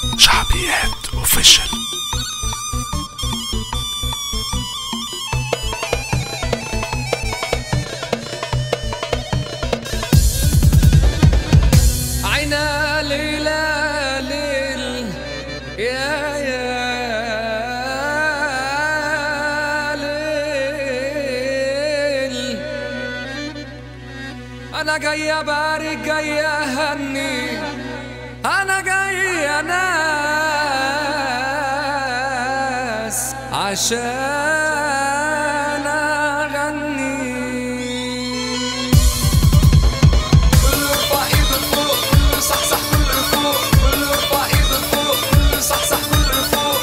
شعبيات اوفيشال عينا ليلة ليل يا يا ليل أنا جاي أبارك جاي أهني أنا جاي ناس عشان أغني كله يرفع ايده لفوق كله يصحصح كله لفوق كله يرفع ايده لفوق كله يصحصح كله لفوق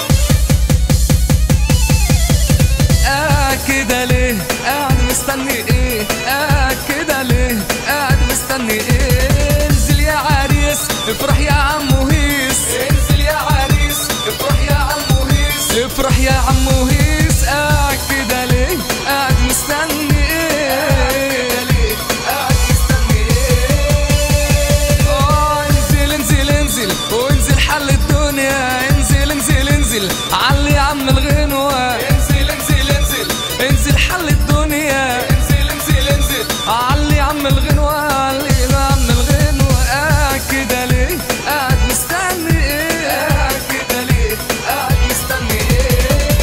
آه كده ليه قاعد مستني ايه آه كده ليه قاعد مستني ايه انزل يا عريس افرح يا عمو هيس انزل يا عريس افرح يا عمو هيس افرح يا عمو هيس آه كده ليه قاعد مستني ايه ليه قاعد مستني ايه آه، انزل انزل انزل وانزل حل الدنيا انزل انزل انزل علي يا عم الغنوة انزل انزل انزل انزل حل الدنيا انزل انزل انزل علي يا عم الغنوة علي يا عم الغنوة آه كده ليه قاعد مستني ايه آه كده ليه قاعد مستني ايه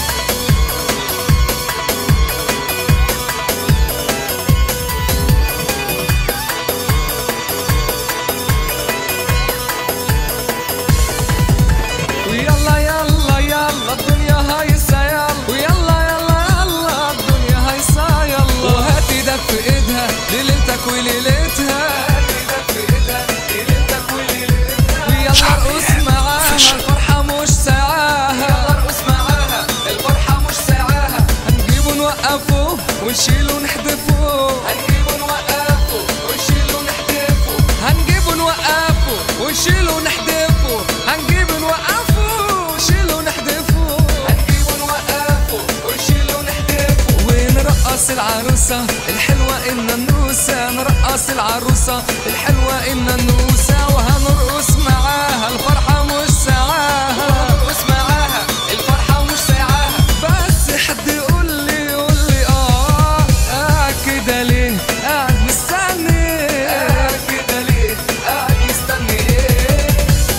ويلا يلا يلا الدنيا هايصة يلا ويلا يلا يلا الدنيا هايصة يلا وهات ايدك في ايدها ليلتك وليلتها هات ايدك في ايدها ليلتك وليلتها ويلا شعبيات ارقص معاها official. الفرحة مش ساعاها يلا ارقص معاها الفرحة مش ساعاها هنجيبه نوقفه ونشيله ونحدفه هنجيبه نوقفه ونشيله ونحدفه هنجيبه نوقفه ونشيله ونحدفه هنجيبه نوقفه ونشيله ونحدفه هنجيبه نوقفه ونشيله ونحدفه ونرقص العروسة الحلوة إن النوسة نرقص العروسة الحلوة إن النوسة وهنرقص معاها الفرحة مش ساعاها وهنرقص معاها الفرحة مش ساعاها بس حد يقول لي يقول لي آه آه كده ليه قاعد مستني آه كده ليه قاعد مستني إيه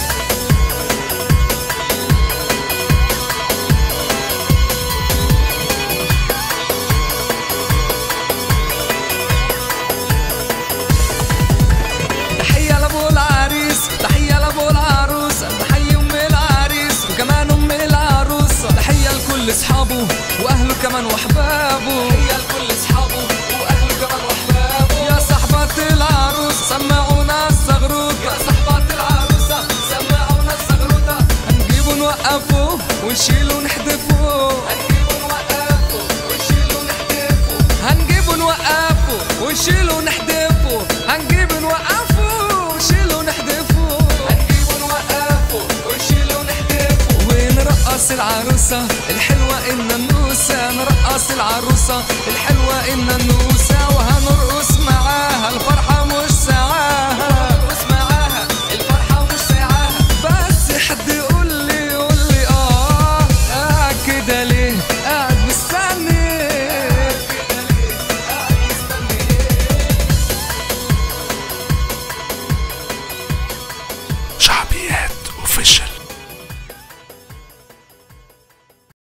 تحية لابو العريس تحية لابو العروس تحية ام العريس وكمان ام العروس تحية لكل اصحابه واهله كمان واحبابه تحية لكل اصحابه واهله كمان واحبابه يا صحبات العروس سمعونا الزغروطة يا صحبات العروسة سمعونا الزغروطة هنجيبه نوقفه ونشيله ونحدفه هنجيبه نوقفه ونشيله ونحدفه هنجيبه نوقفه ونشيله ونحدفه هنجيبه نوقفه ونشيله ونحدفه هنجيبه نوقفه ونشيله ونحدفه ونرقص العروسة الحلوة إن النوسة نرقص العروسة الحلوة إن النوسة